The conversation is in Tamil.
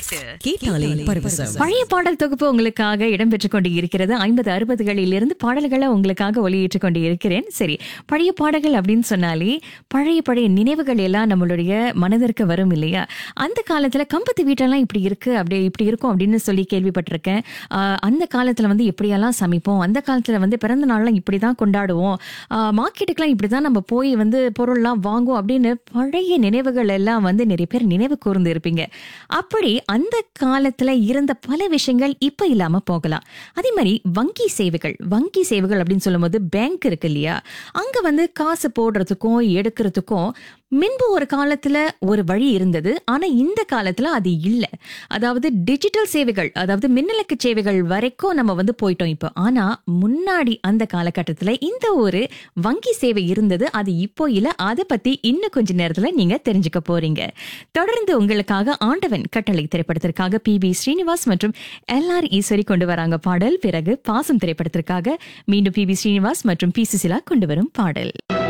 கேட்டாலே பரவசம் பழைய பாடல் தொகுப்பு உங்களுக்காக இடம்பெற்றுக் கொண்டு இருக்கிறது ஐம்பது அறுபதுகளில் இருந்து பாடல்களை உங்களுக்காக ஒளியேற்றிக் கொண்டு இருக்கிறேன் சரி பழைய பாடல்கள் அப்படின்னு சொன்னாலே பழைய பழைய நினைவுகள் எல்லாம் நம்மளுடைய மனதிற்கு வரும் இல்லையா அந்த காலத்துல கம்பத்து வீட்டெல்லாம் இப்படி இருக்கு அப்படி இப்படி இருக்கும் அப்படின்னு சொல்லி கேள்விப்பட்டிருக்கேன் ஆஹ் அந்த காலத்துல வந்து எப்படியெல்லாம் சமைப்போம் அந்த காலத்துல வந்து பிறந்த நாள்லாம் இப்படிதான் கொண்டாடுவோம் ஆஹ் மார்க்கெட்டுக்கெல்லாம் இப்படிதான் நம்ம போய் வந்து பொருள்லாம் வாங்குவோம் அப்படின்னு பழைய நினைவுகள் எல்லாம் வந்து நிறைய பேர் நினைவு கூர்ந்து இருப்பீங்க அப்படி அந்த காலத்துல இருந்த பல விஷயங்கள் இப்ப இல்லாம போகலாம் அதே மாதிரி வங்கி சேவைகள் வங்கி சேவைகள் அப்படின்னு சொல்லும்போது பேங்க் இருக்கு இல்லையா அங்க வந்து காசு போடுறதுக்கும் எடுக்கிறதுக்கும் முன்பு ஒரு காலத்துல ஒரு வழி இருந்தது ஆனா இந்த காலத்துல அது இல்ல அதாவது டிஜிட்டல் சேவைகள் அதாவது மின்னலக்கு சேவைகள் வரைக்கும் நம்ம வந்து போயிட்டோம் இப்போ ஆனா முன்னாடி அந்த காலகட்டத்துல இந்த ஒரு வங்கி சேவை இருந்தது அது இப்போ இல்ல அதை பத்தி இன்னும் கொஞ்ச நேரத்துல நீங்க தெரிஞ்சுக்க போறீங்க தொடர்ந்து உங்களுக்காக ஆண்டவன் கட்டளை திரைப்படத்திற்காக பி பி ஸ்ரீனிவாஸ் மற்றும் எல் ஆர் ஈஸ்வரி கொண்டு வராங்க பாடல் பிறகு பாசம் திரைப்படத்திற்காக மீண்டும் பி பி ஸ்ரீனிவாஸ் மற்றும் பி சுசிலா கொண்டு வரும் பாடல்